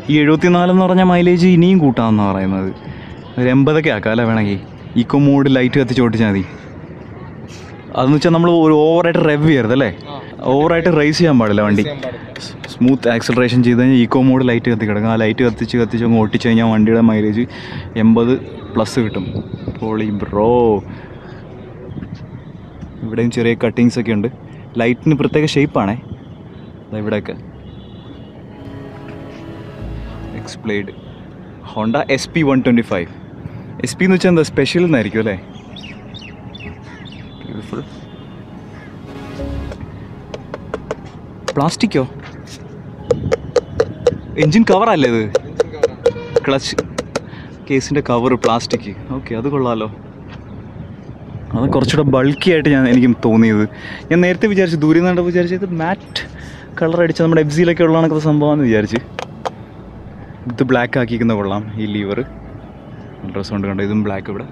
ഈ എഴുപത്തിനാല് എന്ന് പറഞ്ഞ മൈലേജ് ഇനിയും കൂട്ടാമെന്നാണ് പറയുന്നത് ഒരു എൺപതൊക്കെ ആക്കാമല്ലേ വേണമെങ്കിൽ ഈക്കോ മോഡ് ലൈറ്റ് കത്തിച്ച് ഓടിച്ചാൽ മതി അതെന്ന് വെച്ചാൽ നമ്മൾ ഒരു ഓവറായിട്ട് റെവ് ചെയ്യരുത് അല്ലേ ഓവറായിട്ട് റേസ് ചെയ്യാൻ പാടില്ല വണ്ടി ചെയ്യാൻ പാടില്ല സ്മൂത്ത് ആക്സലറേഷൻ ചെയ്ത് കഴിഞ്ഞാൽ ഈക്കോ മോഡ് ലൈറ്റ് കത്തി കിടക്കും ആ ലൈറ്റ് കത്തിച്ച് കത്തിച്ച് അങ്ങ് ഓട്ടിച്ച് കഴിഞ്ഞാൽ വണ്ടിയുടെ മൈലേജ് എൺപത് പ്ലസ് കിട്ടും പോളി ബ്രോ ഇവിടെയും ചെറിയ കട്ടിങ്സ് ഒക്കെ ഉണ്ട് ലൈറ്റിന് പ്രത്യേക ഷേപ്പാണേ ഇവിടെയൊക്കെ explained Honda S P one twenty five S P എന്ന് വെച്ചാൽ എന്താ സ്പെഷ്യൽ എന്നായിരിക്കും അല്ലേ ബ്യൂട്ടിഫുൾ പ്ലാസ്റ്റിക്കോ എൻജിൻ കവറല്ലേ ഇത് ക്ലച്ച് കേസിൻ്റെ കവർ പ്ലാസ്റ്റിക് ഓക്കെ അത് കൊള്ളാമല്ലോ അത് കുറച്ചുകൂടെ ബൾക്കി ആയിട്ട് ഞാൻ എനിക്ക് തോന്നിയത് ഞാൻ നേരത്തെ വിചാരിച്ചു ദൂരെ നിന്നുണ്ട് വിചാരിച്ചത് മാറ്റ് കളർ അടിച്ച നമ്മുടെ എഫ്സിയിലൊക്കെ ഉള്ള കണക്ക് സംഭവമാണെന്ന് വിചാരിച്ച് ഇത് ബ്ലാക്ക് ആക്കിക്കുന്ന കൊള്ളാം ഈ ലീവർ ഡ്രസ് കൊണ്ട് കണ്ടോ ഇതും ബ്ലാക്ക് ഇവിടെ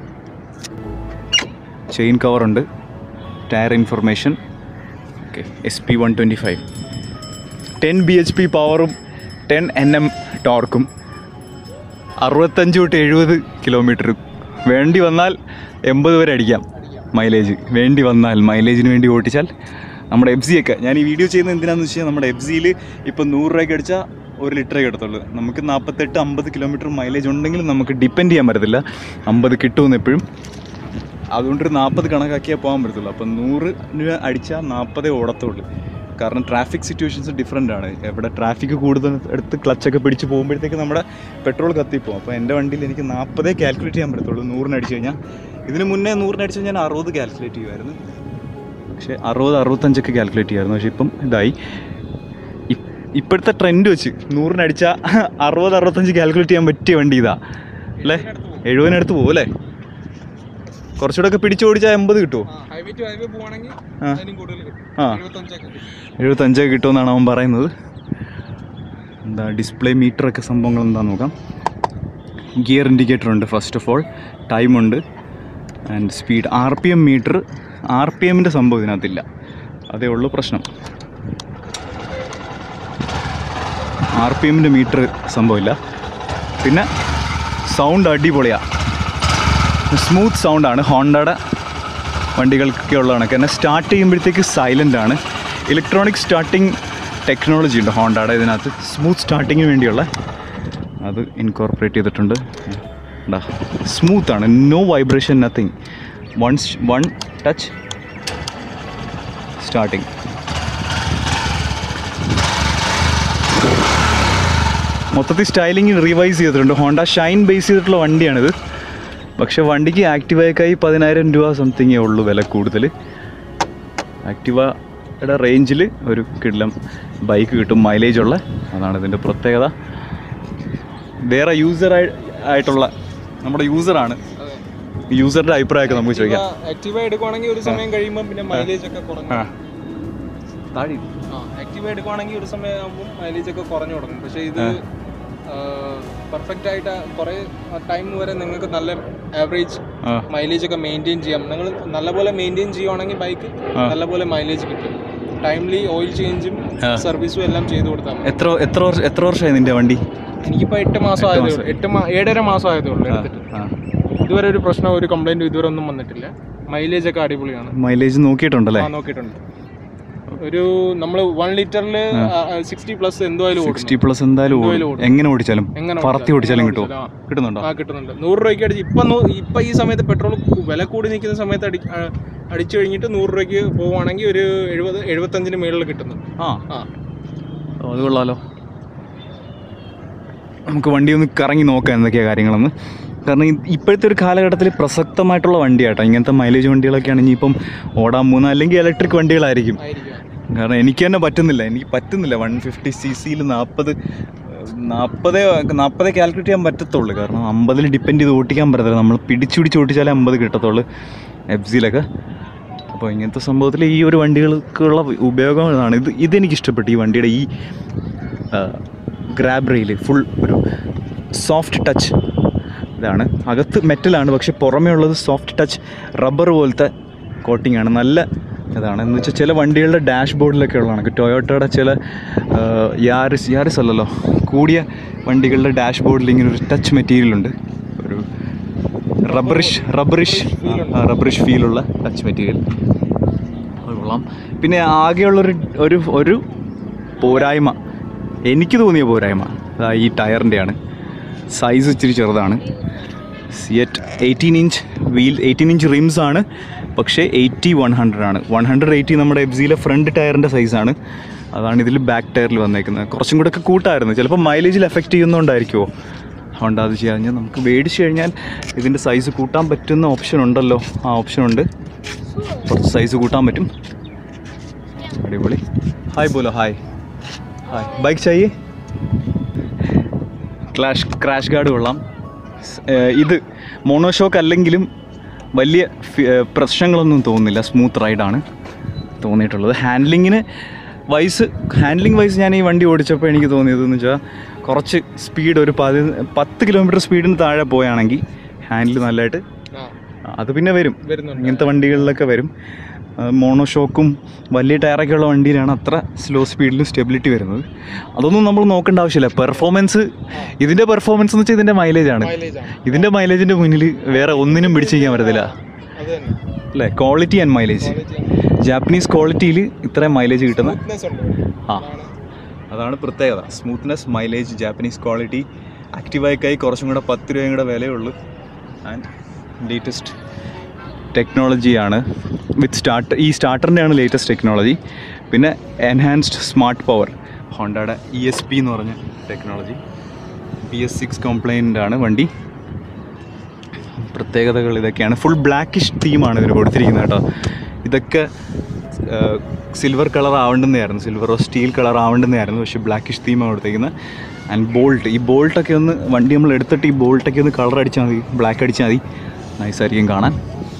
ചെയിൻ കവറുണ്ട് tyre information okay S P one twenty five ten B H P പവറും ടെൻ എൻ എം ടോർക്കും അറുപത്തഞ്ച് തൊട്ട് എഴുപത് കിലോമീറ്റർ വേണ്ടി വന്നാൽ എൺപത് വരെ അടിക്കാം മൈലേജ് വേണ്ടി വന്നാൽ മൈലേജിന് വേണ്ടി ഓട്ടിച്ചാൽ നമ്മുടെ എഫ് ഒക്കെ ഞാൻ ഈ വീഡിയോ ചെയ്യുന്നത് എന്തിനാന്ന് വെച്ചാൽ നമ്മുടെ എഫ് സിയിൽ ഇപ്പം നൂറ് രൂപയ്ക്ക് അടിച്ചാൽ ഒരു ലിറ്ററേ കിടത്തുള്ളൂ നമുക്ക് നാൽപ്പത്തെട്ട് അമ്പത് കിലോമീറ്റർ മൈലേജ് ഉണ്ടെങ്കിലും നമുക്ക് ഡിപ്പെൻഡ് ചെയ്യാൻ പറ്റത്തില്ല അമ്പത് കിട്ടുമെന്ന് എപ്പോഴും അതുകൊണ്ടൊരു നാൽപ്പത് കണക്കാക്കിയാൽ പോകാൻ പറ്റത്തുള്ളൂ അപ്പം നൂറ് രൂപ അടിച്ചാൽ നാൽപ്പതേ ഓടത്തുള്ളൂ കാരണം ട്രാഫിക് സിറ്റുവേഷൻസ് ഡിഫറെൻ്റ് ആണ് എവിടെ ട്രാഫിക് കൂടുതൽ എടുത്ത് ക്ലച്ചൊക്കെ പിടിച്ച് പോകുമ്പോഴത്തേക്ക് നമ്മുടെ പെട്രോൾ കത്തിപ്പോകും അപ്പോൾ എൻ്റെ വണ്ടിയിൽ എനിക്ക് നാൽപ്പതേ കാൽക്കുലേറ്റ് ചെയ്യാൻ പറ്റത്തുള്ളൂ നൂറിന് അടിച്ച് കഴിഞ്ഞാൽ ഇതിന് മുന്നേ നൂറിന് അടിച്ച് ഞാൻ അറുപത് കാൽക്കുലേറ്റ് ചെയ്യുമായിരുന്നു പക്ഷേ അറുപത് അറുപത്തഞ്ചൊക്കെ കാൽക്കുലേറ്റ് ചെയ്യുമായിരുന്നു പക്ഷേ ഇപ്പം ഇതായി ഇ- ഇപ്പോഴത്തെ ട്രെൻഡ് വെച്ച് നൂറിന് അടിച്ചാൽ അറുപത് അറുപത്തഞ്ച് കാൽക്കുലേറ്റ് ചെയ്യാൻ പറ്റിയ വണ്ടി ഇതാ അല്ലേ എഴുപതിനടുത്ത് പോകും അല്ലേ കുറച്ചുകൂടെ ഒക്കെ പിടിച്ചോടിച്ചാൽ എൺപത് കിട്ടുമോ ഹൈവേ ടു ഹൈവേ പോവാണെങ്കിൽ ആ. അതിനും കൂടുതൽ കിട്ടും ആ. എഴുപത്തഞ്ചൊക്കെ കിട്ടും എഴുപത്തഞ്ചൊക്കെ കിട്ടുമെന്നാണ് അവൻ പറയുന്നത് എന്താ ഡിസ്പ്ലേ മീറ്ററൊക്കെ സംഭവങ്ങൾ എന്താണെന്ന് നോക്കാം ഗിയർ ഇൻഡിക്കേറ്റർ ഉണ്ട് ഫസ്റ്റ് ഓഫ് ഓൾ ടൈമുണ്ട് and speed R P M meter R P എമ്മിൻ്റെ സംഭവം ഇതിനകത്തില്ല അതേ ഉള്ളൂ പ്രശ്നം ആർ പി എമ്മിൻ്റെ മീറ്റർ സംഭവമില്ല പിന്നെ സൗണ്ട് അടിപൊളിയാണ് സ്മൂത്ത് സൗണ്ടാണ് ഹോണ്ടയുടെ വണ്ടികൾക്കൊക്കെ ഉള്ള കണക്ക് തന്നെ സ്റ്റാർട്ട് ചെയ്യുമ്പോഴത്തേക്ക് സൈലൻ്റ് ആണ് ഇലക്ട്രോണിക് സ്റ്റാർട്ടിങ് ടെക്നോളജി ഉണ്ട് ഹോണ്ടയുടെ ഇതിനകത്ത് സ്മൂത്ത് സ്റ്റാർട്ടിങ്ങിന് വേണ്ടിയുള്ള അത് ഇൻകോർപ്പറേറ്റ് ചെയ്തിട്ടുണ്ട് സ്മൂത്ത് ആണ് no vibration nothing once one touch starting മൊത്തത്തിൽ സ്റ്റൈലിംഗ് റിവൈസ് ചെയ്തിട്ടുണ്ട് ഹോണ്ട ഷൈൻ ബേസ് ചെയ്തിട്ടുള്ള വണ്ടിയാണിത് പക്ഷെ വണ്ടിക്ക് ആക്ടിവയ്ക്കായി പതിനായിരം രൂപ സംതിങ്ങേ ഉള്ളൂ വില കൂടുതൽ ആക്ടിവയുടെ റേഞ്ചിൽ ഒരു കിടിലം ബൈക്ക് കിട്ടും മൈലേജ് ഉള്ള അതാണ് ഇതിൻ്റെ പ്രത്യേകത വേറെ യൂസർ ആയിട്ടുള്ള നമ്മുടെ യൂസറാണ് യൂസറുടെ അഭിപ്രായമൊക്കെ നമുക്ക് ചോദിക്കാം ആക്റ്റീവ എടുക്കുവാണെങ്കിൽ ഒരു സമയം കഴിയുമ്പോൾ പിന്നെ മൈലേജ് ഒക്കെ കുറഞ്ഞു ആ താഴെ ആ ആക്റ്റീവ എടുക്കുവാണെങ്കിൽ ഒരു സമയം ആകുമ്പോൾ മൈലേജ് ഒക്കെ കുറഞ്ഞു തുടങ്ങും പക്ഷേ ഇത് പെർഫെക്റ്റ് ആയിട്ട് കുറേ ടൈം വരെ നിങ്ങൾക്ക് നല്ല ആവറേജ് ആ മൈലേജ് ഒക്കെ മെയിൻറ്റെയിൻ ചെയ്യാം നിങ്ങൾ നല്ലപോലെ മെയിൻറ്റെയിൻ ചെയ്യുവാണെങ്കിൽ ബൈക്ക് ആ. നല്ലപോലെ മൈലേജ് കിട്ടും ടൈംലി ഓയിൽ ചേഞ്ചും ആ. സർവീസും എല്ലാം ചെയ്തു കൊടുത്താൽ മതി എത്ര എത്ര വർഷം എത്ര വർഷമായി നിൻ്റെ വണ്ടി എനിക്കിപ്പോൾ എട്ട് മാസം എട്ട് ആയതേ മാസം. ഉള്ളൂ എട്ട് മാ ഏഴര മാസം ആയതേ ഉള്ളൂ ആ, എടുത്തിട്ട് ആ. ഇതുവരെ ഒരു പ്രശ്നം ഒരു കംപ്ലൈൻറ്റും ഇതുവരെ ഒന്നും വന്നിട്ടില്ല മൈലേജ് ഒക്കെ അടിപൊളിയാണ് മൈലേജ് നോക്കിയിട്ടുണ്ടല്ലേ ആ നോക്കിയിട്ടുണ്ട് ഒരു നമ്മൾ വൺ ലിറ്ററിൽ സിക്സ്റ്റി പ്ലസ് എന്തായാലും സിക്സ്റ്റി പ്ലസ് എന്തായാലും എന്തായാലും ഓടും ഓടും. എങ്ങനെ ഓടിച്ചാലും എങ്ങനെ പറത്തി ഓടിച്ചാലും കിട്ടുമോ ആ. കിട്ടുന്നുണ്ടോ ആ കിട്ടുന്നുണ്ട് നൂറ് രൂപയ്ക്ക് അടിച്ച് ഇപ്പം നൂ- ഇപ്പം ഈ സമയത്ത് പെട്രോൾ വില കൂടി നിൽക്കുന്ന സമയത്ത് അടി ആ, അടിച്ചു കഴിഞ്ഞിട്ട് നൂറ് രൂപയ്ക്ക് പോവുകയാണെങ്കിൽ ഒരു എഴുപത് എഴുപത്തഞ്ചിന് മേളിൽ കിട്ടുന്നുണ്ട് ആ ആ ഓ, അത് കൊള്ളാലോ നമുക്ക് വണ്ടി ഒന്ന് കറങ്ങി നോക്കാം എന്തൊക്കെയാ കാര്യങ്ങളെന്ന് കാരണം ഇ- ഇപ്പോഴത്തെ ഒരു കാലഘട്ടത്തിൽ പ്രസക്തമായിട്ടുള്ള വണ്ടിയാട്ടോ ഇങ്ങനത്തെ മൈലേജ് വണ്ടികളൊക്കെയാണ് ഇനിയിപ്പം ഓടാൻ പോകുന്ന അല്ലെങ്കിൽ ഇലക്ട്രിക് വണ്ടികളായിരിക്കും ആയിരിക്കും കാരണം എനിക്ക് തന്നെ പറ്റുന്നില്ല എനിക്ക് പറ്റുന്നില്ല വൺ ഫിഫ്റ്റി സി സിയിൽ നാൽപ്പത് നാൽപ്പതേ നാൽപ്പതേ കാൽക്കുലേറ്റ് ചെയ്യാൻ പറ്റത്തുള്ളൂ കാരണം അമ്പതിൽ ഡിപ്പെൻഡ് ചെയ്ത് ഓട്ടിക്കാൻ പറ്റത്തില്ല നമ്മൾ പിടിച്ച് പിടിച്ച് ഓട്ടിച്ചാലേ അമ്പത് കിട്ടത്തുള്ളൂ എഫ് സിയിലൊക്കെ അപ്പോൾ ഇങ്ങനത്തെ സംഭവത്തിൽ ഈ ഒരു വണ്ടികൾക്കുള്ള ഉപയോഗം ഇതാണ് ഇത് ഇതെനിക്ക് ഇഷ്ടപ്പെട്ടു ഈ വണ്ടിയുടെ ഈ ഗ്രാബ് റെയിൽ ഫുൾ ഒരു സോഫ്റ്റ് ടച്ച് ഇതാണ് അകത്ത് മെറ്റലാണ് പക്ഷെ പുറമേ ഉള്ളത് സോഫ്റ്റ് ടച്ച് റബ്ബർ പോലത്തെ കോട്ടിംഗ് ആണ് നല്ല അതാണ് എന്ന് വെച്ചാൽ ചില വണ്ടികളുടെ ഡാഷ് ബോർഡിലൊക്കെ ഉള്ളതാണ് ടൊയോട്ടയുടെ ചില ആ, യാരിസ് യാരിസ് അല്ലല്ലോ കൂടിയ വണ്ടികളുടെ ഡാഷ് ബോർഡിൽ ഇങ്ങനെ ഒരു ടച്ച് മെറ്റീരിയൽ ഉണ്ട് ഒരു റബ്ബറിഷ് റബ്ബറിഷ് റബ്ബറിഷ് ഫീലുള്ള ടച്ച് മെറ്റീരിയൽ അത് കൊള്ളാം പിന്നെ ആകെയുള്ളൊരു ഒരു ഒരു പോരായ്മ എനിക്ക് തോന്നിയ പോരായ്മ അതാ ഈ ടയറിൻ്റെയാണ് സൈസ് ഇച്ചിരി ചെറുതാണ് Ceat eighteen inch wheel eighteen inch rims ആണ് പക്ഷേ എയ്റ്റി വൺ ഹൺഡ്രഡ് ആണ് വൺ ഹൺഡ്രഡ് എയ്റ്റി നമ്മുടെ എഫ് സിയിലെ ഫ്രണ്ട് ടയറിൻ്റെ സൈസാണ് അതാണ് ഇതിൽ ബാക്ക് ടയറിൽ വന്നേക്കുന്നത് കുറച്ചും കൂടെ ഒക്കെ കൂട്ടായിരുന്നു ചിലപ്പോൾ മൈലേജിൽ എഫക്റ്റ് ചെയ്യുന്നതുകൊണ്ടായിരിക്കുമോ അതുകൊണ്ട് അത് ചെയ്യാൻ നമുക്ക് മേടിച്ച് കഴിഞ്ഞാൽ ഇതിൻ്റെ സൈസ് കൂട്ടാൻ പറ്റുന്ന ഓപ്ഷൻ ഉണ്ടല്ലോ ആ ഓപ്ഷൻ ഉണ്ട് കുറച്ച് സൈസ് കൂട്ടാൻ പറ്റും അടിപൊളി ഹായ് ബോലോ ഹായ് ഹായ് ബൈക്ക് ചെയ്യേ ക്ലാഷ് ക്രാഷ് ഗാർഡ് കൊള്ളാം സ്- ഏഹ് ഇത് മോണോഷോക്ക് അല്ലെങ്കിലും വലിയ ഫി- ഏഹ് പ്രശ്നങ്ങളൊന്നും തോന്നുന്നില്ല സ്മൂത്ത് റൈഡാണ് തോന്നിയിട്ടുള്ളത് ഹാൻഡ്ലിങ്ങിന് വൈസ് ഹാൻഡ്ലിംഗ് വൈസ് ഞാൻ ഈ വണ്ടി ഓടിച്ചപ്പോൾ എനിക്ക് തോന്നിയതെന്ന് വെച്ചാൽ കുറച്ച് സ്പീഡ് ഒരു പതി പത്ത് കിലോമീറ്റർ സ്പീഡിന് താഴെ പോയാണെങ്കിൽ ഹാൻഡിൽ നല്ലതായിട്ട് ആ അത് പിന്നെ വരും വരുന്നുണ്ട് ഇങ്ങനത്തെ വണ്ടികളിലൊക്കെ വരും മോണോഷോക്കും വലിയ ടയറൊക്കെ ഉള്ള വണ്ടിയിലാണ് അത്ര സ്ലോ സ്പീഡിലും സ്റ്റെബിലിറ്റി വരുന്നത് അതൊന്നും നമ്മൾ നോക്കേണ്ട ആവശ്യമില്ല പെർഫോമൻസ് ഇതിൻ്റെ പെർഫോമൻസ് എന്ന് വെച്ചാൽ ഇതിൻ്റെ മൈലേജ് ആണ് മൈലേജ് ആണ് ഇതിൻ്റെ മൈലേജിൻ്റെ മുന്നിൽ വേറെ ഒന്നിനും പിടിച്ചു നിൽക്കാൻ പറ്റത്തില്ല അത് തന്നെ അല്ലേ ക്വാളിറ്റി ആൻഡ് മൈലേജ് ജാപ്പനീസ് ക്വാളിറ്റിയിൽ ഇത്രയും മൈലേജ് കിട്ടുന്ന സ്മൂത്ത്നെസ് ഉണ്ട് ആ അതാണ് പ്രത്യേകത സ്മൂത്ത്നെസ് മൈലേജ് ജാപ്പനീസ് ക്വാളിറ്റി ആക്റ്റീവായിക്കായി കുറച്ചും കൂടെ പത്ത് രൂപയും കൂടെ വിലയുള്ളൂ ആൻഡ് ലേറ്റസ്റ്റ് ടെക്നോളജിയാണ് വിത്ത് സ്റ്റാർട്ട് ഈ സ്റ്റാർട്ടറിൻ്റെയാണ് ലേറ്റസ്റ്റ് ടെക്നോളജി പിന്നെ എൻഹാൻസ്ഡ് സ്മാർട്ട് പവർ ഹോണ്ടയുടെ ഇ എസ് പി എന്ന് പറഞ്ഞ technology B S six compliant ആണ് വണ്ടി പ്രത്യേകതകൾ ഇതൊക്കെയാണ് ഫുൾ ബ്ലാക്കിഷ് തീമാണ് ഇതിന് കൊടുത്തിരിക്കുന്നത് കേട്ടോ ഇതൊക്കെ സിൽവർ കളർ ആവേണ്ടുന്നതായിരുന്നു സിൽവറോ സ്റ്റീൽ കളർ ആവേണ്ടുന്നതായിരുന്നു പക്ഷേ ബ്ലാക്കിഷ് തീമാണ് കൊടുത്തിരിക്കുന്നത് ആൻഡ് ബോൾട്ട് ഈ ബോൾട്ടൊക്കെ ഒന്ന് വണ്ടി നമ്മൾ എടുത്തിട്ട് ഈ ബോൾട്ടൊക്കെ ഒന്ന് കളർ അടിച്ചാൽ മതി ബ്ലാക്ക് അടിച്ചാൽ മതി നൈസായിരിക്കും കാണാൻ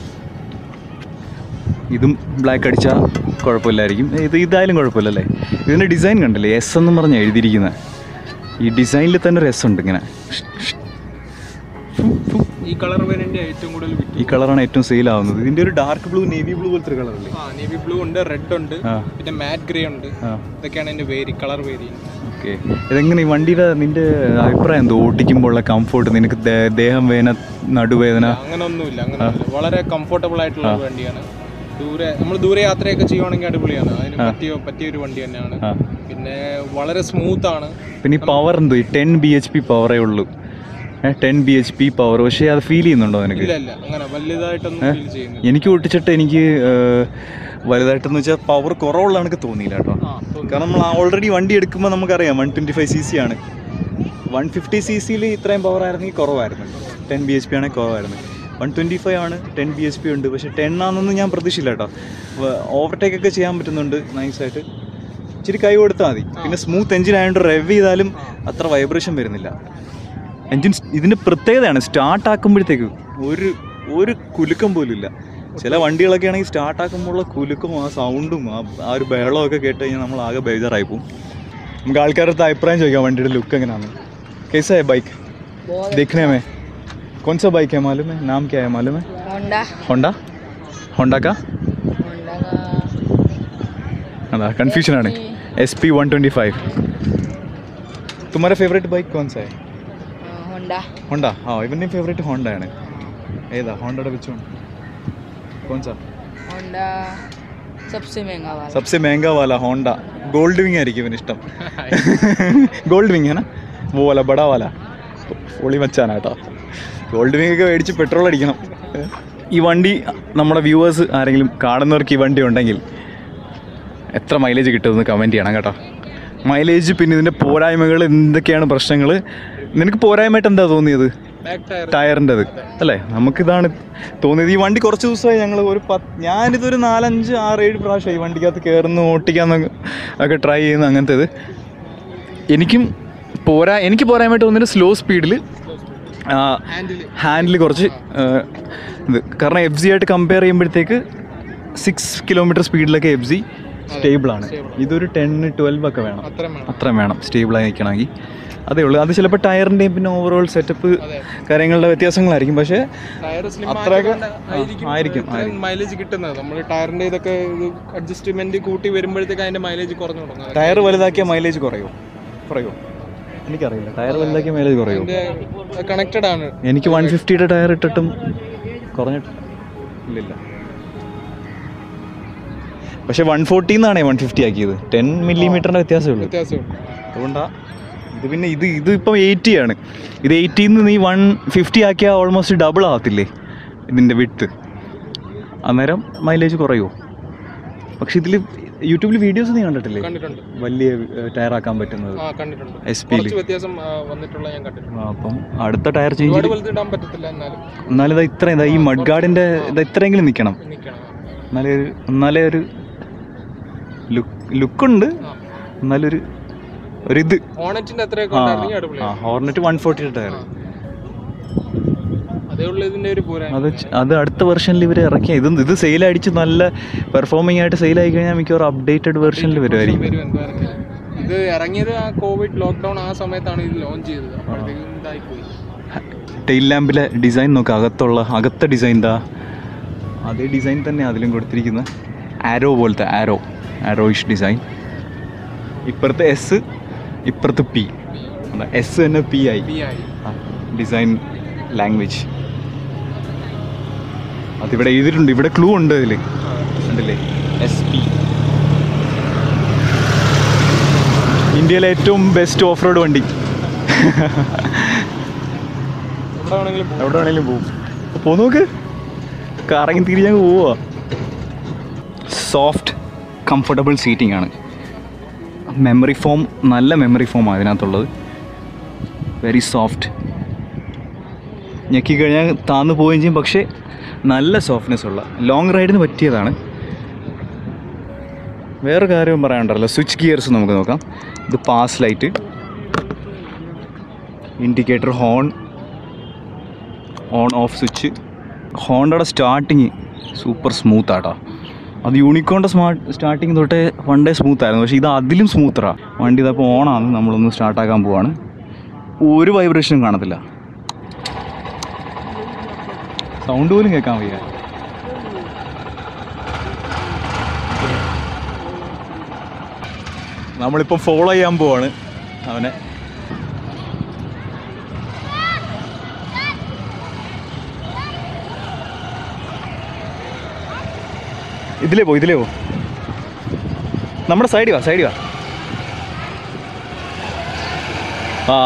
ഇതും ബ്ലാക്ക് അടിച്ചാൽ കുഴപ്പമില്ലായിരിക്കും ഇത് ഇതായാലും കുഴപ്പമില്ലല്ലേ ഇതിൻ്റെ ഡിസൈൻ കണ്ടില്ലേ എസ് എന്നും പറഞ്ഞ് എഴുതിയിരിക്കുന്നത് ഈ ഡിസൈനിൽ തന്നെ ഒരു എസ് ഉണ്ട് ഇങ്ങനെ ഈ കളർ വേരിയന്റ് ഏറ്റവും കൂടുതൽ വിറ്റു ഈ കളറാണ് ഏറ്റവും സെയിൽ ആവുന്നത് ഇതിൻ്റെ ഒരു ഡാർക്ക് ബ്ലൂ നേവി ബ്ലൂ പോലത്തെ കളറല്ലേ ആ നേവി ബ്ലൂ ഉണ്ട് റെഡ് ഉണ്ട് ആ പിന്നെ മാറ്റ് ഗ്രേ ഉണ്ട് ആ ഇതൊക്കെയാണ് എൻ്റെ വേരി കളർ വേരിയന്റ് ഓക്കെ ഇതെങ്ങനെ ഈ വണ്ടിയുടെ നിൻ്റെ അഭിപ്രായം എന്തോ ഓടിക്കുമ്പോൾ ഉള്ള കംഫോർട്ട് നിനക്ക് ദേ- ദേഹം വേദന നടുവേദന അങ്ങനെ ഒന്നുമില്ല അങ്ങനെ ഒന്നുമില്ല. വളരെ കംഫർട്ടബിൾ ആയിട്ടുള്ള ഒരു വണ്ടിയാണ് ദൂരെ നമ്മൾ ദൂരെ യാത്രയൊക്കെ ചെയ്യുവാണെങ്കിൽ അടിപൊളിയാണ് അതിന് പറ്റിയ പറ്റിയ ഒരു വണ്ടി തന്നെയാണ് ആ പിന്നെ വളരെ സ്മൂത്ത് ആണ് പിന്നെ ഈ പവർ എന്തോ ഈ ടെൻ ബി എച്ച് പി പവറേ ഉള്ളൂ ഏഹ് ten B H P power പക്ഷേ അത് ഫീൽ ചെയ്യുന്നുണ്ടോ നിനക്ക് ഇല്ല ഇല്ല അങ്ങനെ വലുതായിട്ടൊന്നും ഫീൽ ചെയ്യുന്നില്ല എനിക്ക് ഒട്ടിച്ചിട്ട് എനിക്ക് ഏഹ്, വലുതായിട്ടെന്ന് വെച്ചാൽ പവർ കുറവുള്ള എനിക്ക് തോന്നിയില്ല കേട്ടോ ആ തോന്നി. കാരണം നമ്മൾ ഓൾറെഡി വണ്ടി എടുക്കുമ്പോൾ നമുക്കറിയാം one twenty five C C ആണ് വൺ ഫിഫ്റ്റി സി സിയിൽ ഇത്രയും പവർ ആയിരുന്നെങ്കിൽ കുറവായിരുന്നു ടെൻ ബി എച്ച് പി ആണെങ്കിൽ കുറവായിരുന്നു വൺ ട്വൻറ്റി ഫൈവ് ആണ് ടെൻ ബി എച്ച് പി ഉണ്ട് പക്ഷേ ടെൻ ആണെന്നൊന്നും ഞാൻ പ്രതീക്ഷയില്ല കേട്ടോ ഓവർടേക്ക് ഒക്കെ ചെയ്യാൻ പറ്റുന്നുണ്ട് നൈസായിട്ട് ഇച്ചിരി കൈ കൊടുത്താൽ മതി പിന്നെ സ്മൂത്ത് എഞ്ചിൻ ആയതുകൊണ്ട് റെവ് ചെയ്താലും അത്ര വൈബ്രേഷൻ വരുന്നില്ല എൻജിൻ ഇതിൻ്റെ പ്രത്യേകതയാണ് സ്റ്റാർട്ട് ആക്കുമ്പോഴത്തേക്ക് ഒരു ഒരു കുലുക്കം പോലും ഇല്ല ചില വണ്ടികളൊക്കെ ആണെങ്കിൽ സ്റ്റാർട്ട് ആക്കുമ്പോഴുള്ള കുലുക്കും ആ സൗണ്ടും ആ ആ ഒരു ബഹളമൊക്കെ കേട്ട് കഴിഞ്ഞാൽ നമ്മൾ ആകെ ബേജാറായി പോകും നമുക്ക് ആൾക്കാരുടെ അടുത്ത് അഭിപ്രായം ചോദിക്കാം വണ്ടിയുടെ ലുക്ക് എങ്ങനെയാണ് कैसा है बाइक देखने में कौन सा बाइक है मालूम है नाम क्या है मालूम है होंडा होंडा होंडा का होंडा का അതാ കൺഫ്യൂഷൻ ആണ് S P one twenty five तुम्हारा फेवरेट बाइक कौन सा है अ, होंडा ഹോണ്ട ആ ഇവൻ്റെയും ഫേവറേറ്റ് ഹോണ്ടയാണ് ഏതാ ഹോണ്ടയുടെ വെച്ചോ कौन सा होंडा सबसे महंगा वाला सबसे महंगा वाला होंडा गोल्ड विंग ആയിരിക്കും ഇവന് ഇഷ്ടം ഗോൾഡ് വിങ് ആണ് वो वाला बड़ा वाला പൊളി മച്ചാനാ കേട്ടോ ഗോൾഡ് വിങ് ഒക്കെ മേടിച്ച് പെട്രോൾ അടിക്കണം ഈ വണ്ടി നമ്മുടെ വ്യൂവേഴ്സ് ആരെങ്കിലും കാണുന്നവർക്ക് ഈ വണ്ടി ഉണ്ടെങ്കിൽ എത്ര മൈലേജ് കിട്ടുമെന്ന് കമൻറ്റ് ചെയ്യണം കേട്ടോ മൈലേജ് പിന്നെ ഇതിൻ്റെ പോരായ്മകൾ എന്തൊക്കെയാണ് പ്രശ്നങ്ങൾ നിനക്ക് പോരായ്മയായിട്ട് എന്താ തോന്നിയത് ബാക്ക് ടയർ ടയറിൻ്റെത് അല്ലേ നമുക്കിതാണ് തോന്നിയത് ഈ വണ്ടി കുറച്ച് ദിവസമായി ഞങ്ങൾ ഒരു പത്ത് ഞാനിതൊരു നാലഞ്ച് ആറ് ഏഴ് പ്രാവശ്യം ഈ വണ്ടിക്കകത്ത് കയറുന്നു ഓട്ടിക്കാന്ന് ഒക്കെ ട്രൈ ചെയ്യുന്നു അങ്ങനത്തേത് എനിക്കും പോരാ എനിക്ക് പോരായ്മയായിട്ട് തോന്നിയത് സ്ലോ സ്പീഡിൽ ഹാൻഡിൽ ഹാൻഡിൽ കുറച്ച് ആ, ഇത് കാരണം എഫ് സി ആയിട്ട് കമ്പയർ ചെയ്യുമ്പോഴത്തേക്ക് സിക്സ് കിലോമീറ്റർ സ്പീഡിലൊക്കെ എഫ് സി സ്റ്റേബിളാണ് ഇതൊരു ടെൻ ട്വൽവ് ഒക്കെ വേണം അത്രയും വേണം അത്രയും വേണം സ്റ്റേബിളായി നിൽക്കണമെങ്കിൽ അതേ ഉള്ളൂ അത് ചിലപ്പോൾ ടയറിൻ്റെയും പിന്നെ ഓവറോൾ സെറ്റപ്പ് അതെ കാര്യങ്ങളുടെ വ്യത്യാസങ്ങളായിരിക്കും പക്ഷേ ടയർ സ്ലിം അത്രയൊക്കെ ആയിരിക്കും ആയിരിക്കും, ഇത്രയും മൈലേജ് കിട്ടുന്നത് നമ്മൾ ടയറിന്റെ ഇതൊക്കെ ഇത് അഡ്ജസ്റ്റ്മെന്റ് കൂട്ടി വരുമ്പോഴത്തേക്ക് അതിന്റെ മൈലേജ് കുറഞ്ഞു തുടങ്ങും ടയർ വലുതാക്കിയ മൈലേജ് കുറയോ കുറയോ എനിക്കറിയില്ല ടയർ വലുതാക്കിയ മൈലേജ് കുറയോ അതിന്റെ കണക്റ്റഡ് ആണ് എനിക്ക് വൺ ഫിഫ്റ്റിയുടെ ടയർ ഇട്ടിട്ടും കുറഞ്ഞിട്ട് ഇല്ലില്ല പക്ഷെ വൺ ഫോർട്ടിന്നാണേ വൺ ഫിഫ്റ്റി ആക്കിയത് ടെൻ മില്ലിമീറ്ററിൻ്റെ വ്യത്യാസമേ ഉള്ളൂ വ്യത്യാസമുണ്ട് അതുകൊണ്ടാ ഇത് പിന്നെ ഇത് ഇത് ഇപ്പം എയ്റ്റി ആണ് ഇത് എയ്റ്റിന്ന് നീ വൺ ഫിഫ്റ്റി ആക്കിയാൽ ഓൾമോസ്റ്റ് ഡബിൾ ആകത്തില്ലേ ഇതിൻ്റെ വിട്ട് അന്നേരം മൈലേജ് കുറയുമോ പക്ഷെ ഇതിൽ യൂട്യൂബിൽ വീഡിയോസ് നീ കണ്ടിട്ടില്ലേ കണ്ടിട്ടുണ്ട് വലിയ ടയർ ആക്കാൻ പറ്റുന്നത് ആ കണ്ടിട്ടുണ്ട് എസ് പിയിൽ കുറച്ച് വ്യത്യാസം ആ, വന്നിട്ടുള്ള ഞാൻ കണ്ടിട്ടുണ്ട് അപ്പം അടുത്ത ടയർ ചേഞ്ച് ഒരുപാട് വലുത് ഇടാൻ പറ്റത്തില്ല എന്നാലും എന്നാലും ഇത് ഇത്ര ഇതാ ഈ മഡ് ഗാർഡിൻ്റെ ഇത് ഇത്രയെങ്കിലും നിൽക്കണം നിൽക്കണം എന്നാലേ ഒരു എന്നാലേ ഒരു ലുക്ക് ലുക്കുണ്ട് ആ. എന്നാലൊരു ഒരിത് ഓണറ്റിന്റെ അത്രയൊക്കെ ആ ഉണ്ടായിരുന്നെങ്കിൽ ആ അടിപൊളിയാണ് ഹോർനെറ്റ് വൺ ഫോർട്ടി ടയർ അതേ ഉള്ളൂ ഇതിന്റെ ഒരു പോരാ അത് ച- അത് അടുത്ത വെർഷനിൽ ഇവർ ഇറക്കിയ ഇത് ഇത് സെയിൽ അടിച്ച് നല്ല പെർഫോമിംഗ് ആയിട്ട് സെയിൽ ആയി കഴിഞ്ഞാൽ മിക്കവാറും അപ്ഡേറ്റഡ് വെർഷനിൽ വരുമായിരിക്കും വരും എന്തായാലും ഇത് ഇറങ്ങിയത് ആ കോവിഡ് ലോക്ക്ഡൌൺ ആ സമയത്താണ് ഇത് ലോഞ്ച് ചെയ്തത് അപ്പോഴത്തേക്കും ഇതായി പോയി ടെയിൽ ലാമ്പിലെ ഡിസൈൻ നോക്കുക അകത്തുള്ള അകത്തെ ഡിസൈൻ ദാ അതേ ഡിസൈൻ തന്നെ അതിലും കൊടുത്തിരിക്കുന്നത് ആരോ പോലത്തെ ആരോ ആരോയിഷ് ഡിസൈൻ ഇപ്പുറത്തെ എസ് ഇപ്പുറത്ത് പി എസ് തന്നെ പി ആയി പി ആയി ഡിസൈൻ ലാംഗ്വേജ് അതിവിടെ എഴുതിയിട്ടുണ്ട് ഇവിടെ ക്ലൂ ഉണ്ട് അതിൽ ഉണ്ടല്ലേ എസ് പി ഇന്ത്യയിലെ ഏറ്റവും ബെസ്റ്റ് ഓഫ് റോഡ് വണ്ടി എവിടെ വേണമെങ്കിലും പോകും എവിടെ വേണേലും പോവും പോ നോക്ക് കറങ്ങി തിരിഞ്ഞങ്ങ് പോവാ സോഫ്റ്റ് കംഫർട്ടബിൾ സീറ്റിംഗ് ആണ് മെമ്മറി ഫോം നല്ല മെമ്മറി ഫോമാണ് അതിനകത്തുള്ളത് വെരി സോഫ്റ്റ് ഞെക്കി കഴിഞ്ഞാൽ താന്നു പോവുകയും ചെയ്യും പക്ഷേ നല്ല സോഫ്റ്റ്നെസ് ഉള്ള ലോങ് റൈഡിന് പറ്റിയതാണ് വേറെ കാര്യം പറയാനുണ്ടല്ലോ സ്വിച്ച് ഗിയർസ് നമുക്ക് നോക്കാം ഇത് pass light indicator horn on off switch ഹോണ്ടയുടെ സ്റ്റാർട്ടിങ് സൂപ്പർ സ്മൂത്ത് ആട്ടോ അത് യൂണിക്കോണിൻ്റെ സ്മാർട്ട് സ്റ്റാർട്ടിങ് തൊട്ടേ വൺ ഡേ സ്മൂത്ത് ആയിരുന്നു പക്ഷേ ഇത് അതിലും സ്മൂത്തറാ വണ്ടി ഇതപ്പോൾ ഓണാണ് നമ്മളൊന്ന് സ്റ്റാർട്ടാക്കാൻ പോവാണ് ഒരു വൈബ്രേഷനും കാണത്തില്ല സൗണ്ട് പോലും കേൾക്കാൻ വയ്യ നമ്മളിപ്പോൾ ഫോളോ ചെയ്യാൻ പോവാണ് അവനെ ഇതിലേ പോ ഇതിലേ പോ നമ്മുടെ സൈഡിൽ വാ സൈഡിൽ വാ ആ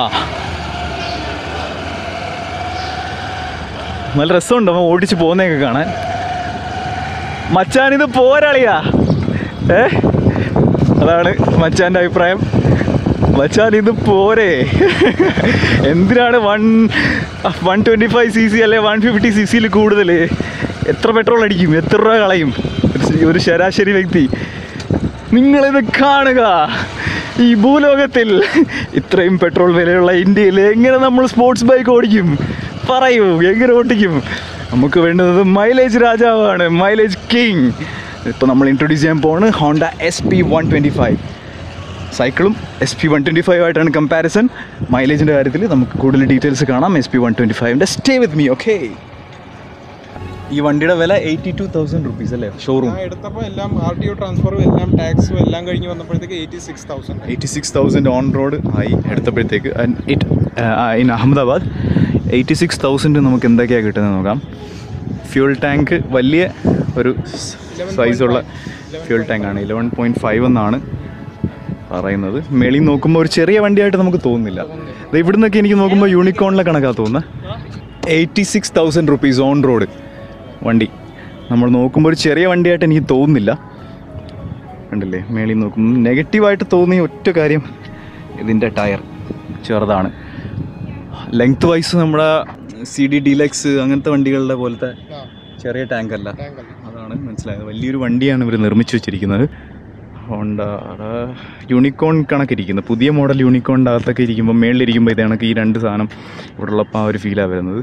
നല്ല രസമുണ്ട് അവൻ ഓടിച്ച് പോകുന്നതൊക്കെ കാണാൻ മച്ചാൻ ഇത് പോരാളിയാ ഏ അതാണ് മച്ചാൻ്റെ അഭിപ്രായം മച്ചാൻ ഇത് പോരെ എന്തിനാണ് one one twenty five C C അല്ലെ വൺ ഫിഫ്റ്റി സി സിയിൽ കൂടുതൽ എത്ര പെട്രോൾ അടിക്കും എത്ര രൂപ കളയും ഒരു- ഒരു ശരാശരി വ്യക്തി നിങ്ങളിത് കാണുക ഈ ഭൂലോകത്തിൽ ഇത്രയും പെട്രോൾ വിലയുള്ള ഇന്ത്യയിൽ എങ്ങനെ നമ്മൾ സ്പോർട്സ് ബൈക്ക് ഓടിക്കും പറയൂ എങ്ങനെ ഓടിക്കും നമുക്ക് വേണ്ടുന്നത് മൈലേജ് രാജാവാണ് മൈലേജ് കിങ് ഇപ്പോൾ നമ്മൾ ഇൻട്രൊഡ്യൂസ് ചെയ്യാൻ പോകുന്നത് Honda S P one twenty five സൈക്കിളും S P one twenty five ആയിട്ടാണ് കമ്പാരിസൺ മൈലേജിൻ്റെ കാര്യത്തിൽ നമുക്ക് കൂടുതൽ ഡീറ്റെയിൽസ് കാണാം എസ് പി വൺ ട്വൻറ്റി ഫൈവിൻ്റെ സ്റ്റേ വിത്ത് മീ ഓക്കെ ഈ വണ്ടിയുടെ വില എയ്റ്റി ടു തൗസൻഡ് റുപ്പീസ് അല്ലേ ഷോറൂം ഞാൻ എടുത്തപ്പോൾ എല്ലാം ആർ ടി ഒ ട്രാൻസ്ഫറും എല്ലാം ടാക്സും എല്ലാം കഴിഞ്ഞ് വന്നപ്പോഴത്തേക്ക് eighty six thousand eighty six thousand on road ആയി എടുത്തപ്പോഴത്തേക്ക് it in Ahmedabad eighty six thousand നമുക്ക് എന്തൊക്കെയാണ് കിട്ടുന്നത് നോക്കാം ഫ്യൂൾ ടാങ്ക് വലിയ ഒരു സൈസുള്ള ഫ്യൂൾ ടാങ്കാണ് ഇലവൻ പോയിൻറ്റ് ഫൈവ് എന്നാണ് പറയുന്നത് മേളിൽ നോക്കുമ്പോൾ ഒരു ചെറിയ വണ്ടിയായിട്ട് നമുക്ക് തോന്നുന്നില്ല ദേ ഇവിടുന്നൊക്കെ എനിക്ക് നോക്കുമ്പോൾ യൂണിക്കോണിലെ കണക്കാണ് തോന്നുന്നത് eighty six thousand rupees on road വണ്ടി നമ്മൾ നോക്കുമ്പോൾ ഒരു ചെറിയ വണ്ടിയായിട്ട് എനിക്ക് തോന്നുന്നില്ല കണ്ടില്ലേ മേളിൽ നോക്കുമ്പോൾ നെഗറ്റീവായിട്ട് തോന്നിയ ഒറ്റ കാര്യം ഇതിൻ്റെ ടയർ ചെറുതാണ് ലെങ്ത് വൈസ് നമ്മുടെ സി ഡി ഡീലക്സ് അങ്ങനത്തെ വണ്ടികളുടെ പോലത്തെ ആ ചെറിയ ടാങ്ക് അല്ല ടാങ്ക് അല്ല അതാണ് മനസ്സിലായത് വലിയൊരു വണ്ടിയാണ് ഇവർ നിർമ്മിച്ചു വെച്ചിരിക്കുന്നത് ഹോണ്ട യൂണിക്കോൺ കണക്കിരിക്കുന്നത് പുതിയ മോഡൽ യൂണിക്കോണിൻ്റെ അകത്തൊക്കെ ഇരിക്കുമ്പോൾ മേളിലിരിക്കുമ്പോൾ ഇത് കണക്ക് ഈ രണ്ട് സാധനം ഇവിടെ ഉള്ളപ്പോൾ ആ ഒരു ഫീലാണ് വരുന്നത്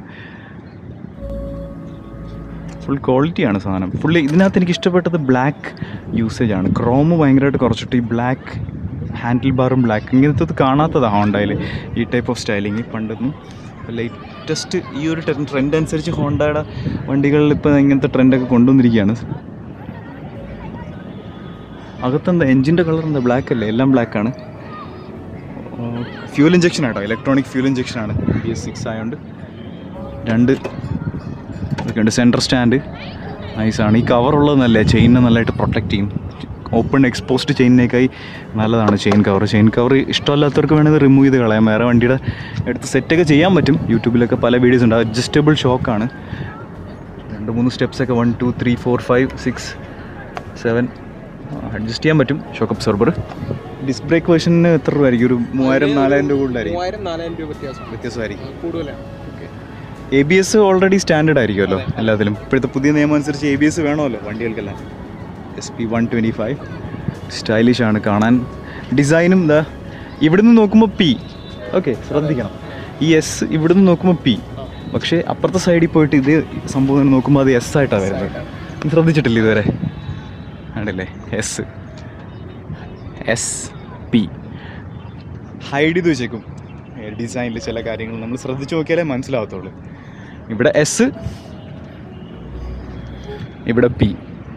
ഫുൾ ക്വാളിറ്റിയാണ് സാധനം ഫുള്ള് ഇതിനകത്ത് എനിക്ക് ഇഷ്ടപ്പെട്ടത് ബ്ലാക്ക് യൂസേജ് ആണ് ക്രോമ് ഭയങ്കരമായിട്ട് കുറച്ചിട്ട് ഈ ബ്ലാക്ക് ഹാൻഡിൽ ബാറും ബ്ലാക്ക് ഇങ്ങനത്തെ കാണാത്തതാണ് ഹോണ്ടയിൽ ഈ ടൈപ്പ് ഓഫ് സ്റ്റൈലിങ് പണ്ടൊന്നും ലേറ്റസ്റ്റ് ഈ ഒരു ട്രെൻഡ് അനുസരിച്ച് ഹോണ്ടയുടെ വണ്ടികളിൽ ഇപ്പോൾ ഇങ്ങനത്തെ ട്രെൻഡൊക്കെ കൊണ്ടുവന്നിരിക്കുകയാണ് അകത്തെന്താ എഞ്ചിൻ്റെ കളർ എന്താ ബ്ലാക്ക് അല്ലേ എല്ലാം ബ്ലാക്കാണ് fuel injection auto electronic fuel injection ആണ് ബി എസ് സിക്സ് ആയതുകൊണ്ട് രണ്ട് ഇതൊക്കെ ഉണ്ട് സെൻറ്റർ സ്റ്റാൻഡ് നൈസാണ് ഈ കവറുള്ളത് നല്ലതാണ് ചെയിനെ നല്ലതായിട്ട് പ്രൊട്ടക്റ്റ് ചെയ്യും ഓപ്പൺ എക്സ്പോസ്ഡ് ചെയിനേക്കായി നല്ലതാണ് ചെയിൻ കവർ ചെയിൻ കവർ ഇഷ്ടമല്ലാത്തവർക്ക് വേണമെങ്കിൽ റിമൂവ് ചെയ്ത് കളയാം വേറെ വണ്ടിയുടെ എടുത്ത് സെറ്റൊക്കെ ചെയ്യാൻ പറ്റും യൂട്യൂബിലൊക്കെ പല വീഡിയോസ് ഉണ്ട് അഡ്ജസ്റ്റബിൾ ഷോക്കാണ് രണ്ട് മൂന്ന് സ്റ്റെപ്സൊക്കെ one two three four five six seven adjust ചെയ്യാൻ പറ്റും ഷോക്ക് അബ്സോർബർ ഡിസ്ക് ബ്രേക്ക് വേർഷന് എത്ര രൂപ ആയിരിക്കും ഒരു മൂവായിരം നാലായിരം രൂപ കൂടുതലായിരിക്കും മൂവായിരം നാലായിരം രൂപ വ്യത്യാസം വ്യത്യാസമായിരിക്കും കൂടുതലാണ് okay A B S already standard ആയിരിക്കുമല്ലോ എല്ലാത്തിലും ഇപ്പോഴത്തെ പുതിയ നിയമം അനുസരിച്ച് എ ബി എസ് വേണമല്ലോ വണ്ടികൾക്കെല്ലാം S P one twenty five stylish ആണ് കാണാൻ ഡിസൈനും ഇതാ ഇവിടുന്ന് നോക്കുമ്പോൾ പി ഓക്കെ ശ്രദ്ധിക്കണം ഈ എസ് ഇവിടുന്ന് നോക്കുമ്പോൾ പി പക്ഷേ അപ്പുറത്തെ സൈഡിൽ പോയിട്ട് ഇത് സംഭവം നോക്കുമ്പോൾ അത് എസ് ആയിട്ടാണ് വരുന്നത് നീ ശ്രദ്ധിച്ചിട്ടില്ല ഇതുവരെ ആണല്ലേ എസ് എസ് പി ഹൈഡ് ചെയ്ത് വെച്ചേക്കും ഡിസൈനിൽ ചില കാര്യങ്ങൾ നമ്മൾ ശ്രദ്ധിച്ച് നോക്കിയാലേ മനസ്സിലാവത്തുള്ളൂ ഇവിടെ എസ് ഇവിടെ പി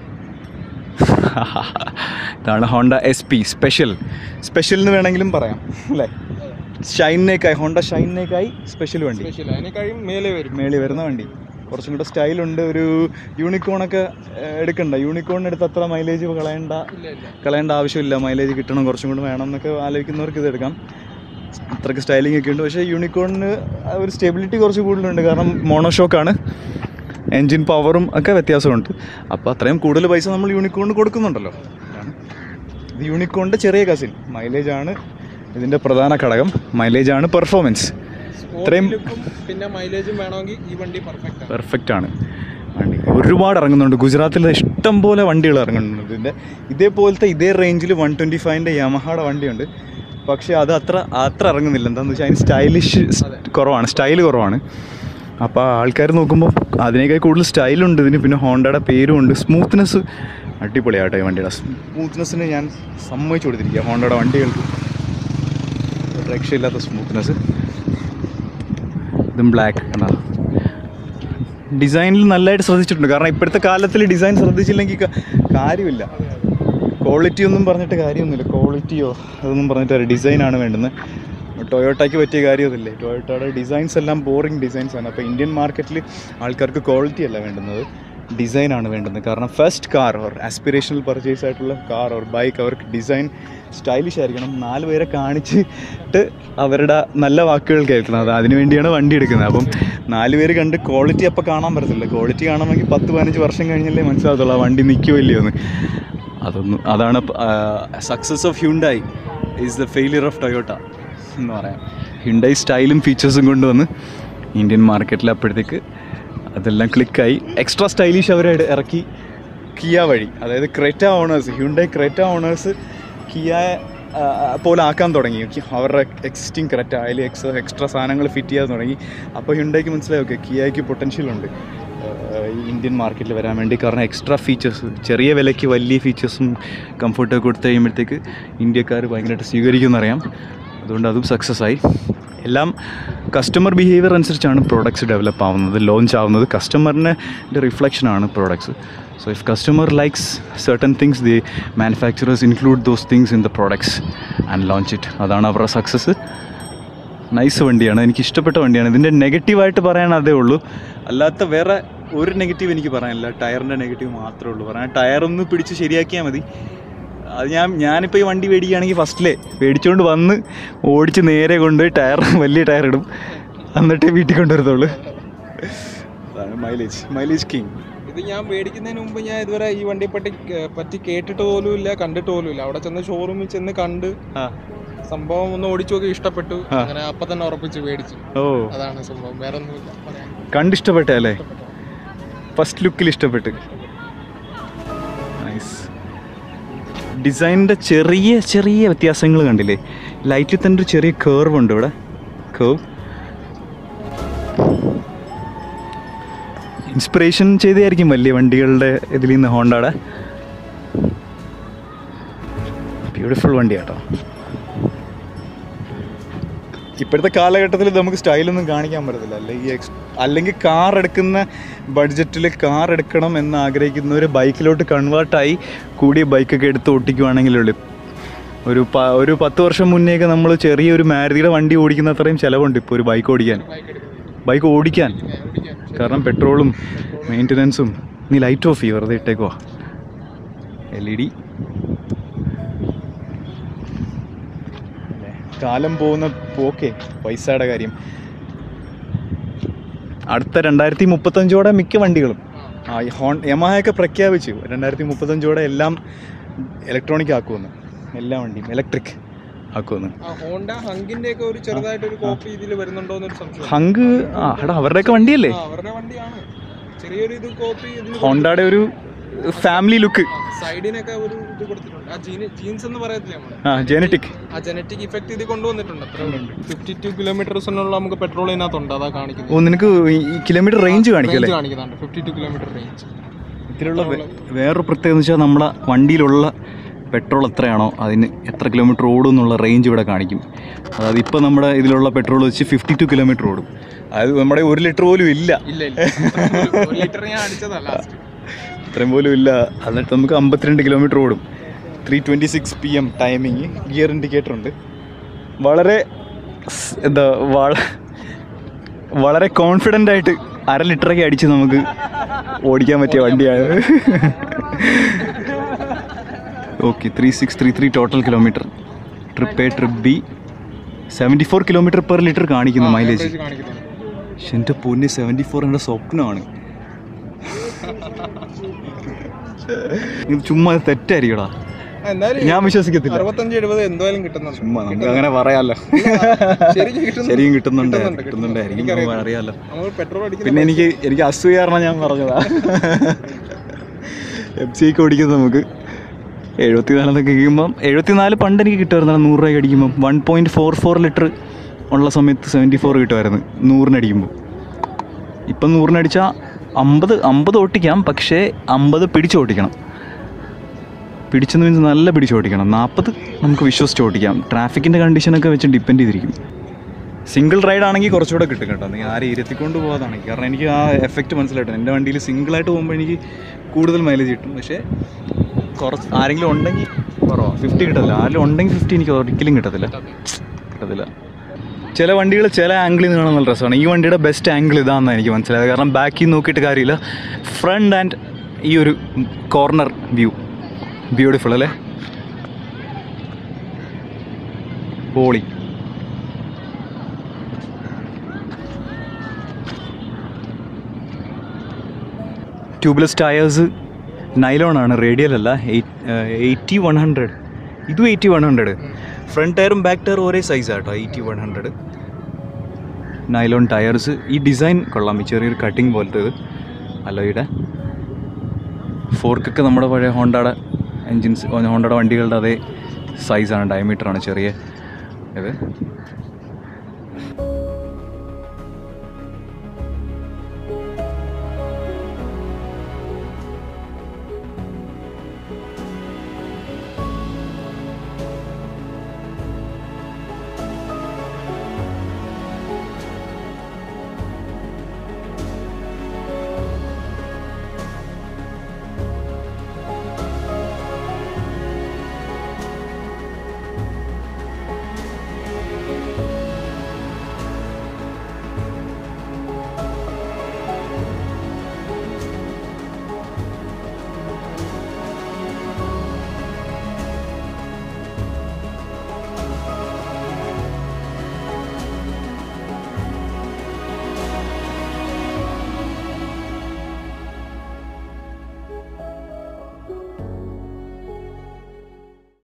ഇതാണ് Honda S P special special എന്ന് വേണമെങ്കിലും പറയാം അല്ലേ ഷൈനേക്കായി ഹോണ്ട ഷൈനേക്കായി സ്പെഷ്യൽ വണ്ടി സ്പെഷ്യൽ അതിനേക്കാളും മേലെ വരും മേളി വരുന്ന വണ്ടി കുറച്ചും കൂടെ സ്റ്റൈലുണ്ട് ഒരു യൂണിക്കോണൊക്കെ ഏഹ്, എടുക്കണ്ട യൂണിക്കോണിന് എടുത്ത് അത്ര മൈലേജ് കളയണ്ട ഇല്ല ഇല്ല കളയേണ്ട ആവശ്യമില്ല മൈലേജ് കിട്ടണം കുറച്ചും കൂടെ വേണം എന്നൊക്കെ ആലോചിക്കുന്നവർക്ക് ഇത് എടുക്കാം അത്രയ്ക്ക് സ്റ്റൈലിംഗ് ഒക്കെ ഉണ്ട് പക്ഷേ യൂണിക്കോണിന് ഒരു സ്റ്റെബിലിറ്റി കുറച്ച് കൂടുതലുണ്ട് കാരണം മോണോഷോക്കാണ് എൻജിൻ പവറും ഒക്കെ വ്യത്യാസമുണ്ട് അപ്പോൾ അത്രയും കൂടുതൽ പൈസ നമ്മൾ യൂണിക്കോണിന് കൊടുക്കുന്നുണ്ടല്ലോ അതാണ് ഇത് യൂണിക്കോണിൻ്റെ ചെറിയ കസിൻ മൈലേജാണ് ഇതിൻ്റെ പ്രധാന ഘടകം മൈലേജാണ് പെർഫോമൻസ് ഇത്രയും ലുക്കും പിന്നെ മൈലേജും വേണമെങ്കിൽ ഈ വണ്ടി പെർഫെക്റ്റ് ആണ് പെർഫെക്റ്റ് ആണ് വണ്ടി ഒരുപാട് ഇറങ്ങുന്നുണ്ട് ഗുജറാത്തിൽ ഇഷ്ടം പോലെ വണ്ടികൾ ഇറങ്ങുന്നുണ്ട് ഇതിൻ്റെ ഇതേപോലത്തെ ഇതേ റേഞ്ചിൽ വൺ ട്വൻറ്റി ഫൈവിൻ്റെ യമഹയുടെ വണ്ടിയുണ്ട് പക്ഷേ അത് അത്ര അത്ര ഇറങ്ങുന്നില്ല എന്താണെന്ന് വെച്ചാൽ അതിന് സ്റ്റൈലിഷ് കുറവാണ് സ്റ്റൈൽ കുറവാണ് അപ്പോൾ ആൾക്കാർ നോക്കുമ്പോൾ അതിനേക്കാൾ കൂടുതൽ സ്റ്റൈലുണ്ട് ഇതിന് പിന്നെ ഹോണ്ടയുടെ പേരും ഉണ്ട് സ്മൂത്ത്നെസ് അടിപൊളിയാട്ടോ ഈ വണ്ടിയുടെ സ്മൂത്ത്നെസ്സിന് ഞാൻ സമ്മതിച്ചു കൊടുത്തിരിക്കുക ഹോണ്ടയുടെ വണ്ടികൾക്ക് ഒരു രക്ഷയില്ലാത്ത സ്മൂത്ത്നെസ് ഇതും ബ്ലാക്ക് കണ്ടോ ഡിസൈനിൽ നല്ലതായിട്ട് ശ്രദ്ധിച്ചിട്ടുണ്ട് കാരണം ഇപ്പോഴത്തെ കാലത്തിൽ ഡിസൈൻ ശ്രദ്ധിച്ചില്ലെങ്കിൽ ക- കാര്യമില്ല ക്വാളിറ്റി ഒന്നും പറഞ്ഞിട്ട് കാര്യമൊന്നുമില്ല ക്വാളിറ്റിയോ അതൊന്നും പറഞ്ഞിട്ട് ഡിസൈനാണ് വേണ്ടുന്നത് ടൊയോട്ടയ്ക്ക് പറ്റിയ കാര്യമൊന്നുമില്ലേ ടൊയോട്ടയുടെ ഡിസൈൻസ് എല്ലാം ബോറിംഗ് ഡിസൈൻസ് ആണ് അപ്പോൾ ഇന്ത്യൻ മാർക്കറ്റിൽ ആൾക്കാർക്ക് ക്വാളിറ്റി അല്ല വേണ്ടുന്നത് ഡിസൈനാണ് വേണ്ടുന്നത് കാരണം first car or aspirational purchase ആയിട്ടുള്ള കാർ ഓർ ബൈക്ക് അവർക്ക് ഡിസൈൻ സ്റ്റൈലിഷ് ആയിരിക്കണം നാല് പേരെ കാണിച്ചിട്ട് അവരുടെ നല്ല വാക്കുകൾ കേൾക്കണം അത് അതിനു വേണ്ടിയാണ് വണ്ടി എടുക്കുന്നത് അപ്പം നാല് പേര് കണ്ട് ക്വാളിറ്റി അപ്പോൾ കാണാൻ പറ്റത്തില്ല ക്വാളിറ്റി കാണണമെങ്കിൽ പത്ത് പതിനഞ്ച് വർഷം കഴിഞ്ഞല്ലേ മനസ്സിലാകത്തുള്ളൂ ആ വണ്ടി നിൽക്കുമോ ഇല്ലയോ എന്ന് അതൊന്നും അതാണ് success of Hyundai is the failure of Toyota എന്ന് പറയാം ഹ്യുണ്ടായി സ്റ്റൈലും ഫീച്ചേഴ്സും കൊണ്ടുവന്ന് ഇന്ത്യൻ മാർക്കറ്റിൽ അപ്പോഴത്തേക്ക് അതെല്ലാം ക്ലിക്കായി എക്സ്ട്രാ സ്റ്റൈലിഷ് അവർ ഇറക്കി കിയ വഴി അതായത് Creta owners Hyundai Creta owners Kia ആ, പോലെ ആക്കാൻ തുടങ്ങി കി- അവരുടെ എക്സിസ്റ്റിംഗ് ക്രെറ്റ അതിൽ എക്സ് എക്സ്ട്രാ സാധനങ്ങൾ ഫിറ്റ് ചെയ്യാൻ തുടങ്ങി അപ്പോൾ ഹ്യുണ്ടായിക്ക് മനസ്സിലായി ഓക്കെ കിയയ്ക്ക് പൊട്ടൻഷ്യൽ ഉണ്ട് ആഹ് ഈ ഇന്ത്യൻ മാർക്കറ്റിൽ വരാൻ വേണ്ടി കാരണം എക്സ്ട്രാ ഫീച്ചേഴ്സ് ചെറിയ വിലയ്ക്ക് വലിയ ഫീച്ചേഴ്സും കംഫർട്ടൊക്കെ കൊടുത്തു കഴിയുമ്പോഴത്തേക്ക് ഇന്ത്യക്കാർ ഭയങ്കരമായിട്ട് സ്വീകരിക്കുമെന്നറിയാം അതുകൊണ്ട് അതും സക്സസ് ആയി എല്ലാം കസ്റ്റമർ ബിഹേവിയർ അനുസരിച്ചാണ് പ്രോഡക്ട്സ് ഡെവലപ്പ് ആവുന്നത് ലോഞ്ച് ആവുന്നത് കസ്റ്റമറിൻ്റെ റിഫ്ലക്ഷനാണ് products so if customer likes certain things the manufacturers include those things in the products and launch it അതാണ് അവരുടെ സക്സസ് നൈസ് വണ്ടിയാണ് എനിക്ക് ഇഷ്ടപ്പെട്ട വണ്ടിയാണ് ഇതിൻ്റെ നെഗറ്റീവായിട്ട് പറയാൻ അതേ ഉള്ളൂ അല്ലാത്ത വേറെ ഒരു നെഗറ്റീവ് എനിക്ക് പറയാനില്ല ടയറിൻ്റെ നെഗറ്റീവ് മാത്രമേ ഉള്ളൂ പറയാൻ ടയറൊന്ന് പിടിച്ച് ശരിയാക്കിയാൽ മതി അത് ഞാൻ ഞാനിപ്പോൾ ഈ വണ്ടി മേടിക്കുകയാണെങ്കിൽ ഫസ്റ്റിലേ മേടിച്ചുകൊണ്ട് വന്ന് ഓടിച്ച് നേരെ കൊണ്ടുപോയി ടയർ വലിയ ടയർ ഇടും എന്നിട്ടേ വീട്ടിൽ കൊണ്ടുവരത്തുള്ളൂ അതാണ് മൈലേജ് മൈലേജ് കിങ് ഇത് ഞാൻ മേടിക്കുന്നതിന് മുമ്പ് ഞാൻ ഇതുവരെ ഈ വണ്ടിയെ പറ്റി പറ്റി കേട്ടിട്ട് പോലും ഇല്ല കണ്ടിട്ട് പോലും ഇല്ല അവിടെ ചെന്ന് ഷോറൂമിൽ ചെന്ന് കണ്ട് ആ സംഭവം ഒന്ന് ഓടിച്ചു നോക്കി ഇഷ്ടപ്പെട്ടു ആ. അങ്ങനെ അപ്പൊ തന്നെ ഉറപ്പിച്ച് മേടിച്ചു ഓ അതാണ് സംഭവം വേറെ ഒന്നുമില്ല പറയാൻ കണ്ടിഷ്ടപ്പെട്ടെ അല്ലേ ഇഷ്ടപ്പെട്ടു ഫസ്റ്റ് ലുക്കിൽ ഇഷ്ടപ്പെട്ട് നൈസ് ഡിസൈനിൻ്റെ ചെറിയ ചെറിയ വ്യത്യാസങ്ങൾ കണ്ടില്ലേ ലൈറ്റിൽ തന്നെ ഒരു ചെറിയ കേർവ് ഉണ്ട് ഇവിടെ കേർവ് ഇൻസ്പിറേഷൻ ചെയ്തായിരിക്കും വലിയ വണ്ടികളുടെ ഇതിൽ നിന്ന് ഹോണ്ടയുടെ ബ്യൂട്ടിഫുൾ വണ്ടി കേട്ടോ ഇപ്പോഴത്തെ കാലഘട്ടത്തിൽ നമുക്ക് സ്റ്റൈലൊന്നും കാണിക്കാൻ പറ്റത്തില്ല അല്ലെങ്കിൽ എക്സ് അല്ലെങ്കിൽ കാർ എടുക്കുന്ന ബഡ്ജറ്റിൽ കാർ എടുക്കണം എന്ന് ആഗ്രഹിക്കുന്നവർ ബൈക്കിലോട്ട് കൺവേർട്ടായി കൂടിയ ബൈക്കൊക്കെ എടുത്ത് ഓട്ടിക്കുവാണെങ്കിലുള്ളൂ ഒരു പ ഒരു പത്ത് വർഷം മുന്നേയൊക്കെ നമ്മൾ ചെറിയൊരു മാരുതിയുടെ വണ്ടി ഓടിക്കുന്ന അത്രയും ചിലവുണ്ട് ഇപ്പോൾ ഒരു ബൈക്ക് ഓടിക്കാൻ ബൈക്ക് എടുക്കുന്നത് ബൈക്ക് ഓടിക്കാൻ ഓടിക്കാൻ കാരണം പെട്രോളും മെയിൻ്റനൻസും നീ ലൈറ്റ് ഓഫ് ചെയ്യും വെറുതെ ഇട്ടേക്കുവാ എൽ ഇ ഡി കാലം പോകുന്ന പോക്കേ പൈസയുടെ കാര്യം അടുത്ത രണ്ടായിരത്തി മുപ്പത്തഞ്ചോടെ മിക്ക വണ്ടികളും ആ ഈ ഹോൺ യമഹയൊക്കെ പ്രഖ്യാപിച്ചു രണ്ടായിരത്തി മുപ്പത്തഞ്ചോടെ എല്ലാം ഇലക്ട്രോണിക് ആക്കുമെന്ന് എല്ലാ വണ്ടിയും ഇലക്ട്രിക് ആക്കുമെന്ന് ആ ഹോണ്ട ഹങ്കിന്റെ ഒക്കെ ഒരു ചെറുതായിട്ട് ഒരു കോപ്പി ഇതിൽ വരുന്നുണ്ടോ എന്നൊരു സംശയം ഹങ്ക് ആ എടാ അവരുടെയൊക്കെ വണ്ടിയല്ലേ ആ, അവരുടെ വണ്ടിയാണ് ചെറിയൊരു ഇത് കോപ്പി ഇതിന് ഹോണ്ടയുടെ ഒരു ഫാമിലി ലുക്ക് സൈഡിനൊക്കെ ഒരു ഇത് കൊടുത്തിട്ടുണ്ട് ആ ജീന് ജീൻസ് എന്ന് പറയത്തില്ലേ നമ്മള് ആ ജെനറ്റിക് ആ ജനറ്റിക് ഇഫക്റ്റ് ഇത് കൊണ്ടുവന്നിട്ടുണ്ട് അത്ര ഫിഫ്റ്റി ടു കിലോമീറ്റേഴ്സിനുള്ള നമുക്ക് പെട്രോൾ ഇതിനകത്തുണ്ട് അതാ കാണിക്കുന്നത് ഓ നിനക്ക് ഈ കിലോമീറ്റർ റേഞ്ച് കാണിക്കും അല്ലേ റേഞ്ച് കാണിക്കുന്നുണ്ട് ഫിഫ്റ്റി ടു കിലോമീറ്റർ റേഞ്ച് ഇതിലുള്ള വേ- വേറൊരു പ്രത്യേകത എന്ന് വെച്ചാൽ നമ്മളെ വണ്ടിയിലുള്ള പെട്രോൾ എത്രയാണോ അതിന് എത്ര കിലോമീറ്റർ ഓടും എന്നുള്ള റേഞ്ച് ഇവിടെ കാണിക്കും അതായത് ഇപ്പോൾ നമ്മുടെ ഇതിലുള്ള പെട്രോൾ വെച്ച് ഫിഫ്റ്റി ടു കിലോമീറ്റർ ഓടും അതായത് നമ്മുടെ ഒരു ലിറ്റർ പോലും ഇല്ല ഇല്ല ഇല്ല ഒരു ലിറ്റർ ഞാൻ അടിച്ചതാ ലാസ്റ്റ് ഇത്രയും പോലും ഇല്ല എന്നിട്ട് നമുക്ക് അമ്പത്തിരണ്ട് കിലോമീറ്റർ ഓടും three twenty six P M timing gear indicator ഉണ്ട് വളരെ സ് എന്താ വള- വളരെ കോൺഫിഡൻ്റ് ആയിട്ട് അര ലിറ്ററൊക്കെ അടിച്ച് നമുക്ക് ഓടിക്കാൻ പറ്റിയ വണ്ടിയാണ് okay three six three three total kilometre trip A trip B seventy four kilometre per litre കാണിക്കുന്നു മൈലേജ് കാണിക്കുന്നുണ്ട് പക്ഷെ എൻ്റെ പൊന്ന് സെവൻറ്റി ഫോർ എൻ്റെ സ്വപ്നമാണ് ഇത് ചുമ്മാ ഇത് തെറ്റായിരിക്കടാ ആ, എന്തായാലും ഞാൻ വിശ്വസിക്കത്തില്ല അറുപത്തഞ്ച് എഴുപത് എന്തായാലും കിട്ടുന്നുണ്ട് ചുമ്മാ നമുക്ക് അങ്ങനെ പറയാമല്ലോ ശരിക്കും കിട്ടുന്നുണ്ട്. ശരിയും കിട്ടുന്നുണ്ട് കിട്ടുന്നുണ്ട്, കിട്ടുന്നുണ്ടായിരിക്കും എനിക്കറിയാം. നമുക്ക് അറിയാമല്ലോ നമ്മൾ പെട്രോൾ അടിക്കുന്ന പിന്നെ എനിക്ക് എനിക്ക് അസൂയ കാരണം ഞാൻ പറഞ്ഞതാ എഫ് സി ഒക്കെ ഓടിക്കുന്നത് നമുക്ക് എഴുപത്തിനാലെന്നൊക്കെ കഴിയുമ്പം എഴുപത്തിനാല് പണ്ട് എനിക്ക് കിട്ടുമായിരുന്നു നൂറ് രൂപയ്ക്ക് അടിക്കുമ്പം one point four four litre ഉള്ള സമയത്ത് സെവൻറ്റി ഫോർ കിട്ടുമായിരുന്നു നൂറിനടിക്കുമ്പോൾ ഇപ്പം നൂറിനടിച്ചാൽ അമ്പത് അമ്പത് ഓട്ടിക്കാം പക്ഷേ അമ്പത് പിടിച്ചോട്ടിക്കണം പിടിച്ചെന്ന് മീൻസ് നല്ല പിടിച്ചോട്ടിക്കണം നാൽപ്പത് നമുക്ക് വിശ്വസിച്ച് ഓട്ടിക്കാം ട്രാഫിക്കിൻ്റെ കണ്ടീഷനൊക്കെ വെച്ച് ഡിപ്പെൻഡ് ചെയ്തിരിക്കും സിംഗിൾ റൈഡ് ആണെങ്കിൽ കുറച്ചുകൂടെ കിട്ടും കേട്ടോ നീ ആരെ ഇരുത്തിക്കൊണ്ട് പോകാതാണെങ്കിൽ കാരണം എനിക്ക് ആ എഫക്റ്റ് മനസ്സിലായിട്ട് എൻ്റെ വണ്ടിയിൽ സിംഗിളായിട്ട് പോകുമ്പോൾ എനിക്ക് കൂടുതൽ മൈലേജ് കിട്ടും പക്ഷേ കുറച്ച് ആരെങ്കിലും ഉണ്ടെങ്കിൽ കുറവാണ് ഫിഫ്റ്റി കിട്ടത്തില്ല ആരെങ്കിലും ഉണ്ടെങ്കിൽ ഫിഫ്റ്റി എനിക്ക് ഒരിക്കലും കിട്ടത്തില്ല കിട്ടത്തില്ല ചില വണ്ടികൾ ചില ആംഗിളിൽ നിന്ന് കാണാൻ നല്ല രസമാണ് ഈ വണ്ടിയുടെ ബെസ്റ്റ് ആംഗിൾ ഇതാണെന്ന് എനിക്ക് മനസ്സിലായത് കാരണം ബാക്കിൽ നോക്കിയിട്ട് കാര്യമില്ല ഫ്രണ്ട് ആൻഡ് ഈ ഒരു കോർണർ വ്യൂ ബ്യൂട്ടിഫുൾ അല്ലേ പോളി ട്യൂബ്ലെസ് ടയേഴ്സ് നൈലോൺ ആണ് റേഡിയൽ അല്ല എയ്റ്റി വൺ ഹൺഡ്രഡ് ഇതും എയ്റ്റി വൺ ഹൺഡ്രഡ് ഫ്രണ്ട് ടയറും ബാക്ക് ടയറും ഒരേ സൈസാണ് കേട്ടോ eighty one hundred nylon tyres ഈ ഡിസൈൻ കൊള്ളാം ഈ ചെറിയൊരു കട്ടിങ് പോലത്തെ ഇത് അലോയുടെ ഫോർക്കൊക്കെ നമ്മുടെ പഴയ ഹോണ്ടയുടെ എൻജിൻസ് ഹോണ്ടയുടെ വണ്ടികളുടെ അതേ സൈസാണ് ഡയമീറ്ററാണ് ചെറിയ ഇത്